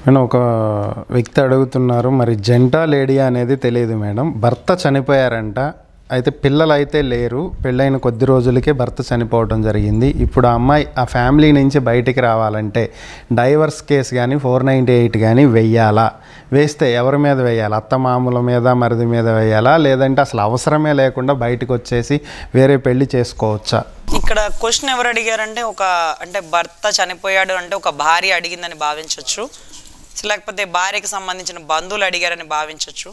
madam ఒక వ్యక్తి అడుగుతున్నారు మరి జంటా లేడీ అనేది తెలియదు మేడం భర్త చనిపోయారంట అయితే పిల్లలు అయితే లేరు పెళ్ళైన కొద్ది రోజులకే భర్త చనిపోవడం జరిగింది ఇప్పుడు ఆ అమ్మాయి ఆ ఫ్యామిలీ నుంచి బయటికి రావాలంటే డైవర్స్ కేసు కానీ ఫోర్ నైంటీ ఎయిట్ కానీ వెయ్యాలా వేస్తే ఎవరి మీద వేయాలి అత్త మామూల మీద మరిది మీద వేయాలా లేదంటే అసలు అవసరమే లేకుండా బయటకు వచ్చేసి వేరే పెళ్లి చేసుకోవచ్చా ఇక్కడ క్వశ్చన్ ఎవరు అడిగారంటే ఒక అంటే భర్త చనిపోయాడు అంటే ఒక భార్య అడిగిందని భావించవచ్చు లేకపోతే భార్యకి సంబంధించిన బంధువులు అడిగారని భావించవచ్చు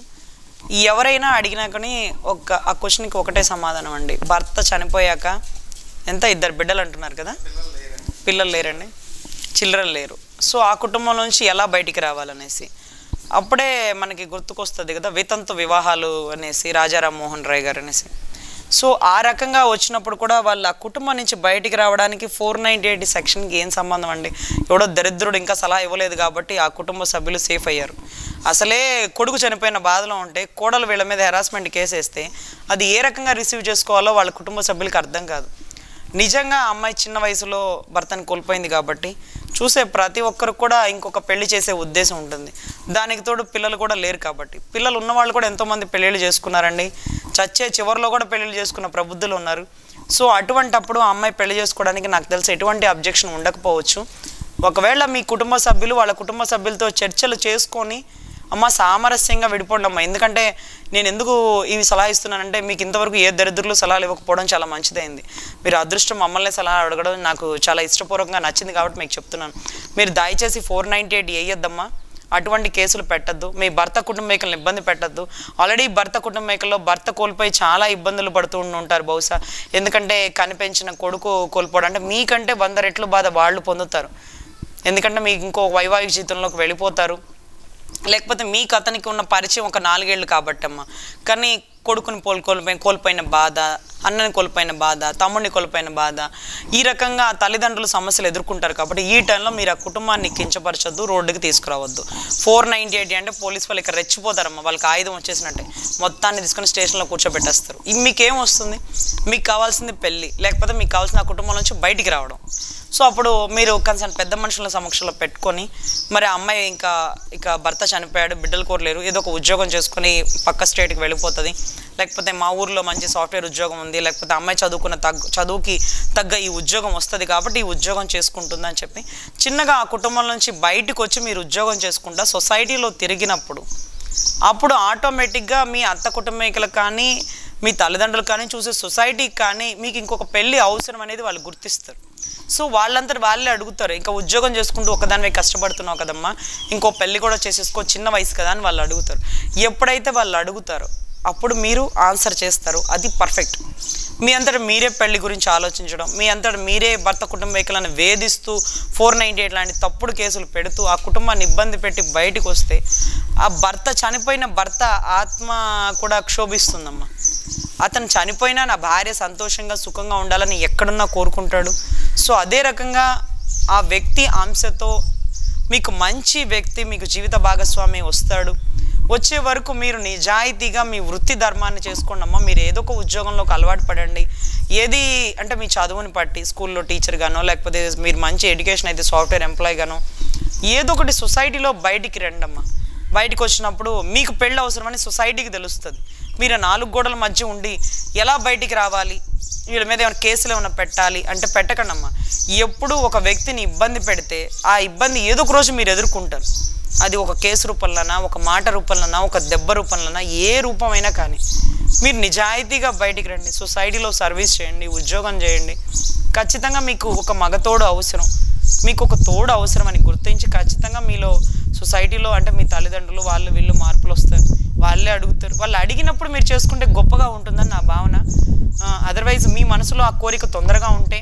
ఎవరైనా అడిగినా కానీ ఒక ఆ క్వశ్చన్కి ఒకటే సమాధానం అండి భర్త చనిపోయాక ఎంత ఇద్దరు బిడ్డలు అంటున్నారు కదా పిల్లలు లేరండి చిల్డ్రన్ లేరు సో ఆ కుటుంబం నుంచి ఎలా బయటికి రావాలనేసి అప్పుడే మనకి గుర్తుకొస్తుంది కదా వితంతు వివాహాలు అనేసి రాజారాం మోహన్ రాయ్ గారు అనేసి సో ఆ రకంగా వచ్చినప్పుడు కూడా వాళ్ళ కుటుంబం నుంచి బయటికి రావడానికి ఫోర్ నైంటీ ఎయిట్ సెక్షన్కి ఏం సంబంధం అండి ఎవడో దరిద్రుడు ఇంకా సలహా ఇవ్వలేదు కాబట్టి ఆ కుటుంబ సభ్యులు సేఫ్ అయ్యారు అసలే కొడుకు చనిపోయిన బాధలో ఉంటే కోడలు వీళ్ళ మీద హెరాస్మెంట్ కేసు వేస్తే అది ఏ రకంగా రిసీవ్ చేసుకోవాలో వాళ్ళ కుటుంబ సభ్యులకి అర్థం కాదు నిజంగా ఆ అమ్మాయి చిన్న వయసులో భర్తని కోల్పోయింది కాబట్టి చూసే ప్రతి ఒక్కరు కూడా ఇంకొక పెళ్లి చేసే ఉద్దేశం ఉంటుంది దానికి తోడు పిల్లలు కూడా లేరు కాబట్టి పిల్లలు ఉన్నవాళ్ళు కూడా ఎంతోమంది పెళ్ళిళ్ళు చేసుకున్నారండి చచ్చే చివరిలో కూడా పెళ్ళిళ్ళు చేసుకున్న ప్రబుద్ధులు ఉన్నారు సో అటువంటప్పుడు ఆ అమ్మాయి పెళ్లి చేసుకోవడానికి నాకు తెలిసి ఎటువంటి అబ్జెక్షన్ ఉండకపోవచ్చు ఒకవేళ మీ కుటుంబ సభ్యులు వాళ్ళ కుటుంబ సభ్యులతో చర్చలు చేసుకొని అమ్మ సామరస్యంగా విడిపోండి అమ్మ ఎందుకంటే నేను ఎందుకు ఇవి సలహా ఇస్తున్నానంటే మీకు ఇంతవరకు ఏ దరిద్రులు సలహాలు ఇవ్వకపోవడం చాలా మంచిదైంది మీరు అదృష్టం మమ్మల్ని సలహా అడగడం నాకు చాలా ఇష్టపూర్వకంగా నచ్చింది కాబట్టి మీకు చెప్తున్నాను మీరు దయచేసి ఫోర్ నైంటీ ఎయిట్ వేయొద్దమ్మా అటువంటి కేసులు పెట్టద్దు మీ భర్త కుటుంబీకులను ఇబ్బంది పెట్టద్దు ఆల్రెడీ భర్త కుటుంబీకుల్లో భర్త కోల్పోయి చాలా ఇబ్బందులు పడుతూ ఉండి ఉంటారు బహుశా ఎందుకంటే కనిపెంచిన కొడుకు కోల్పోవడం అంటే మీకంటే వంద రెట్లు బాధ వాళ్ళు పొందుతారు ఎందుకంటే మీకు ఇంకో వైవాహిక జీవితంలోకి వెళ్ళిపోతారు లేకపోతే మీకు అతనికి ఉన్న పరిచయం ఒక నాలుగేళ్ళు కాబట్టి అమ్మ కానీ కొడుకుని పోల్ కోల్పోయి కోల్పోయిన బాధ అన్నని కోల్పోయిన బాధ తమ్ముడిని కోల్పోయిన బాధ ఈ రకంగా తల్లిదండ్రులు సమస్యలు ఎదుర్కొంటారు కాబట్టి ఈ టైంలో మీరు ఆ కుటుంబాన్ని కించపరచొద్దు రోడ్డుకి తీసుకురావద్దు ఫోర్ నైంటీ ఎయిట్ అంటే పోలీస్ వాళ్ళు ఇక్కడ రెచ్చిపోతారమ్మా వాళ్ళకి ఆయుధం వచ్చేసినట్టే మొత్తాన్ని తీసుకొని స్టేషన్లో కూర్చోబెట్టేస్తారు ఇవి మీకేం వస్తుంది మీకు కావాల్సింది పెళ్ళి లేకపోతే మీకు కావాల్సిన ఆ కుటుంబం నుంచి బయటికి రావడం సో అప్పుడు మీరు కన్సర్న్ పెద్ద మనుషుల సమక్షంలో పెట్టుకొని మరి ఆ అమ్మాయి ఇంకా ఇక భర్త చనిపోయాడు బిడ్డలు కోరలేరు ఏదో ఒక ఉద్యోగం చేసుకొని పక్క స్టేట్కి వెళ్ళిపోతుంది లేకపోతే మా ఊర్లో మంచి సాఫ్ట్వేర్ ఉద్యోగం ఉంది లేకపోతే అమ్మాయి చదువుకున్న తగ్గ చదువుకి తగ్గ ఈ ఉద్యోగం వస్తుంది కాబట్టి ఈ ఉద్యోగం చేసుకుంటుంది అని చెప్పి చిన్నగా ఆ కుటుంబం నుంచి బయటకు వచ్చి మీరు ఉద్యోగం చేసుకుంటా సొసైటీలో తిరిగినప్పుడు అప్పుడు ఆటోమేటిక్గా మీ అత్త కుటుంబీకులకు కానీ మీ తల్లిదండ్రులు కానీ చూసే సొసైటీకి కానీ మీకు ఇంకొక పెళ్ళి అవసరం అనేది వాళ్ళు గుర్తిస్తారు సో వాళ్ళంతా వాళ్ళే అడుగుతారు ఇంకా ఉద్యోగం చేసుకుంటూ ఒకదానివే కష్టపడుతున్నావు కదమ్మా ఇంకో పెళ్ళి కూడా చేసేసుకో చిన్న వయసు కదా అని వాళ్ళు అడుగుతారు ఎప్పుడైతే వాళ్ళు అడుగుతారో అప్పుడు మీరు ఆన్సర్ చేస్తారు అది పర్ఫెక్ట్ మీ అంతటా మీరే పెళ్లి గురించి ఆలోచించడం మీ అంతటా మీరే భర్త కుటుంబీకులను వేధిస్తూ ఫోర్ నైంటీ ఎయిట్ లాంటి తప్పుడు కేసులు పెడుతూ ఆ కుటుంబాన్ని ఇబ్బంది పెట్టి బయటకు వస్తే ఆ భర్త చనిపోయిన భర్త ఆత్మ కూడా క్షోభిస్తుందమ్మా అతను చనిపోయినా నా భార్య సంతోషంగా సుఖంగా ఉండాలని ఎక్కడున్నా కోరుకుంటాడు సో అదే రకంగా ఆ వ్యక్తి అంశతో మీకు మంచి వ్యక్తి మీకు జీవిత భాగస్వామి వస్తాడు వచ్చే వరకు మీరు నిజాయితీగా మీ వృత్తి ధర్మాన్ని చేసుకోండి అమ్మా మీరు ఏదో ఒక ఉద్యోగంలోకి అలవాటు పడండి ఏది అంటే మీ చదువుని బట్టి స్కూల్లో టీచర్ గానో లేకపోతే మీరు మంచి ఎడ్యుకేషన్ అయితే సాఫ్ట్వేర్ ఎంప్లాయ్ గానో ఏదో ఒకటి సొసైటీలో బయటికి రండి అమ్మా బయటకు వచ్చినప్పుడు మీకు పెళ్ళి అవసరమని సొసైటీకి తెలుస్తుంది మీరు నాలుగు గోడల మధ్య ఉండి ఎలా బయటికి రావాలి వీళ్ళ మీద ఏమైనా కేసులు ఏమైనా పెట్టాలి అంటే పెట్టకండి అమ్మా ఎప్పుడు ఒక వ్యక్తిని ఇబ్బంది పెడితే ఆ ఇబ్బంది ఏదో ఒక రోజు మీరు ఎదుర్కొంటారు అది ఒక కేసు రూపంలోనా ఒక మాట రూపంలోనా ఒక దెబ్బ రూపంలోనా ఏ రూపమైనా కానీ మీరు నిజాయితీగా బయటికి రండి సొసైటీలో సర్వీస్ చేయండి ఉద్యోగం చేయండి ఖచ్చితంగా మీకు ఒక మగతోడు అవసరం మీకు ఒక తోడు అవసరం అని గుర్తించి ఖచ్చితంగా మీలో సొసైటీలో అంటే మీ తల్లిదండ్రులు వాళ్ళు వీళ్ళు మార్పులు వస్తారు వాళ్ళే అడుగుతారు వాళ్ళు అడిగినప్పుడు మీరు చేసుకుంటే గొప్పగా ఉంటుందని నా భావన అదర్వైజ్ మీ మనసులో ఆ కోరిక తొందరగా ఉంటే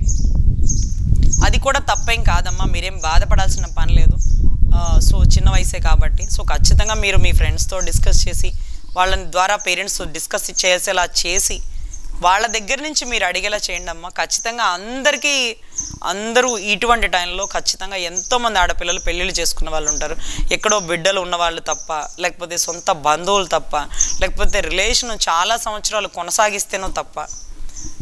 అది కూడా తప్పేం కాదమ్మా మీరేం బాధపడాల్సిన పని లేదు సో చిన్న వయసే కాబట్టి సో ఖచ్చితంగా మీరు మీ ఫ్రెండ్స్తో డిస్కస్ చేసి వాళ్ళని ద్వారా పేరెంట్స్ డిస్కస్ చేసేలా చేసి వాళ్ళ దగ్గర నుంచి మీరు అడిగేలా చేయండి అమ్మా ఖచ్చితంగా అందరికీ అందరూ ఇటువంటి టైంలో ఖచ్చితంగా ఎంతోమంది ఆడపిల్లలు పెళ్ళిళ్ళు చేసుకున్న వాళ్ళు ఉంటారు ఎక్కడో బిడ్డలు ఉన్న వాళ్ళు తప్ప లేకపోతే సొంత బంధువులు తప్ప లేకపోతే రిలేషన్ చాలా సంవత్సరాలు కొనసాగిస్తేనో తప్ప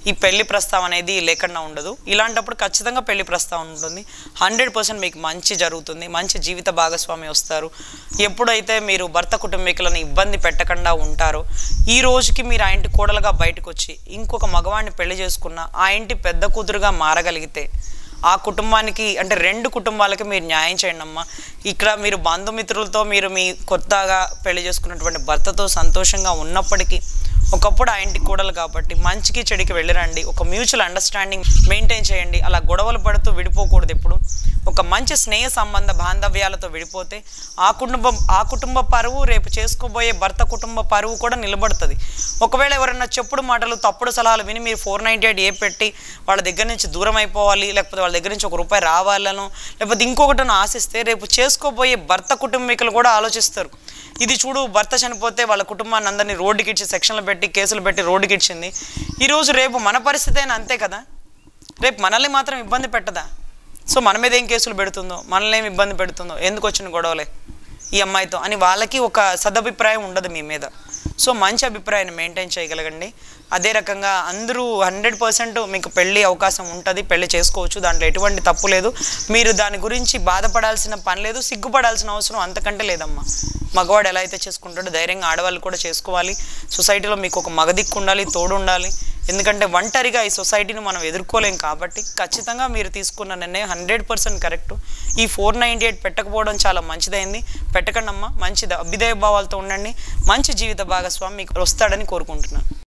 ఈ పెళ్లి ప్రస్తావన అనేది లేకుండా ఉండదు ఇలాంటప్పుడు ఖచ్చితంగా పెళ్లి ప్రస్తావన ఉంటుంది హండ్రెడ్ పర్సెంట్ మీకు మంచి జరుగుతుంది మంచి జీవిత భాగస్వామి వస్తారు ఎప్పుడైతే మీరు భర్త కుటుంబీకులను ఇబ్బంది పెట్టకుండా ఉంటారో ఈ రోజుకి మీరు ఆ ఇంటి కోడలుగా బయటకు వచ్చి ఇంకొక మగవాడిని పెళ్లి చేసుకున్న ఆ ఇంటి పెద్ద కూతురుగా మారగలిగితే ఆ కుటుంబానికి అంటే రెండు కుటుంబాలకి మీరు న్యాయం చేయండి అమ్మా ఇక్కడ మీరు బంధుమిత్రులతో మీరు మీ కొత్తగా పెళ్లి చేసుకున్నటువంటి భర్తతో సంతోషంగా ఉన్నప్పటికీ ఒకప్పుడు ఆ ఇంటి కూడలు కాబట్టి మంచికి చెడికి వెళ్ళిరండి ఒక మ్యూచువల్ అండర్స్టాండింగ్ మెయింటైన్ చేయండి అలా గొడవలు పడుతూ విడిపోకూడదు ఎప్పుడు ఒక మంచి స్నేహ సంబంధ బాంధవ్యాలతో విడిపోతే ఆ కుటుంబం ఆ కుటుంబ పరువు రేపు చేసుకోబోయే భర్త కుటుంబ పరువు కూడా నిలబడుతుంది ఒకవేళ ఎవరైనా చెప్పుడు మాటలు తప్పుడు సలహాలు విని మీరు ఫోర్ నైంటీ ఎయిట్ ఏ పెట్టి వాళ్ళ దగ్గర నుంచి దూరం అయిపోవాలి లేకపోతే వాళ్ళ దగ్గర నుంచి ఒక రూపాయి రావాలను లేకపోతే ఇంకొకటిని ఆశిస్తే రేపు చేసుకోబోయే భర్త కుటుంబీకులు కూడా ఆలోచిస్తారు ఇది చూడు భర్త చనిపోతే వాళ్ళ కుటుంబాన్ని అందరినీ రోడ్డుకి ఇచ్చి సెక్షన్లు పెట్టి కేసులు పెట్టి రోడ్డుకి ఇచ్చింది ఈరోజు రేపు మన పరిస్థితి అయినా అంతే కదా రేపు మనల్ని మాత్రం ఇబ్బంది పెట్టదా సో మన మీద ఏం కేసులు పెడుతుందో మనల్ని ఏం ఇబ్బంది పెడుతుందో ఎందుకు వచ్చిన గొడవలే ఈ అమ్మాయితో అని వాళ్ళకి ఒక సదభిప్రాయం ఉండదు మీ మీద సో మంచి అభిప్రాయాన్ని మెయింటైన్ చేయగలగండి అదే రకంగా అందరూ హండ్రెడ్ పర్సెంట్ మీకు పెళ్ళి అవకాశం ఉంటుంది పెళ్లి చేసుకోవచ్చు దాంట్లో ఎటువంటి తప్పు లేదు మీరు దాని గురించి బాధపడాల్సిన పని లేదు సిగ్గుపడాల్సిన అవసరం అంతకంటే లేదమ్మా మగవాడు ఎలా అయితే చేసుకుంటాడో ధైర్యంగా ఆడవాళ్ళు కూడా చేసుకోవాలి సొసైటీలో మీకు ఒక మగదిక్కు ఉండాలి తోడు ఉండాలి ఎందుకంటే ఒంటరిగా ఈ సొసైటీని మనం ఎదుర్కోలేం కాబట్టి ఖచ్చితంగా మీరు తీసుకున్న నిర్ణయం హండ్రెడ్ పర్సెంట్ కరెక్ట్ ఈ ఫోర్ నైంటీ ఎయిట్ పెట్టకపోవడం చాలా మంచిదైంది పెట్టకండి అమ్మా మంచిది అభ్యుదయ భావాలతో ఉండండి మంచి జీవిత భాగస్వామి మీకు వస్తాడని కోరుకుంటున్నాను